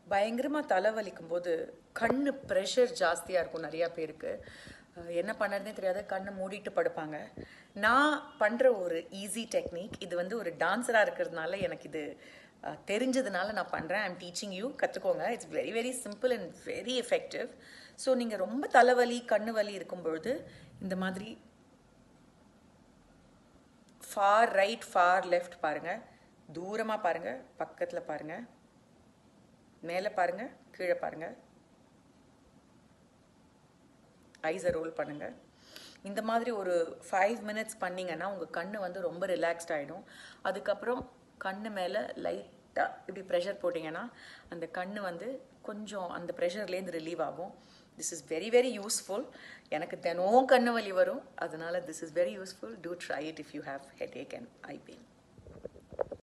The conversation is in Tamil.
பயங்கரமாக தலைவலிக்கும் போது கண்ணு ப்ரெஷர் ஜாஸ்தியாக இருக்கும் நிறையா பேருக்கு அஹ் என்ன பண்ணுறதுனே தெரியாது கண்ணை மூடிட்டு படுப்பாங்க நான் பண்ணுற ஒரு ஈஸி டெக்னிக் இது வந்து ஒரு டான்ஸராக இருக்கிறதுனால எனக்கு இது அஹ், தெரிஞ்சதுனால நான் பண்ணுறேன் ஐம் டீச்சிங் யூ கற்றுக்கோங்க it's very very simple and very effective so நீங்கள் ரொம்ப தலைவலி கண்ணு வலி இருக்கும் பொழுது இந்த மாதிரி ஃபார் ரைட் ஃபார் லெஃப்ட் பாருங்க தூரமாக பாருங்க பக்கத்தில் பாருங்க மேலே பாருங்க கீழே பாருங்க ஐஸை ரோல் பண்ணுங்க இந்த மாதிரி ஒரு ஃபைவ் மினிட்ஸ் பண்ணீங்கன்னா உங்கள் கண்ணு வந்து ரொம்ப ரிலாக்ஸ்ட் ஆகிடும் அதுக்கப்புறம் கண்ணு மேலே லைட்டாக இப்படி ப்ரெஷர் போட்டிங்கன்னா அந்த கண்ணு வந்து கொஞ்சம் அந்த ப்ரெஷர்லேருந்து ரிலீவ் ஆகும் this is very very useful எனக்கு தினமும் கண்ணு வலி வரும் அதனால this is very useful to try it if you have headache and eye pain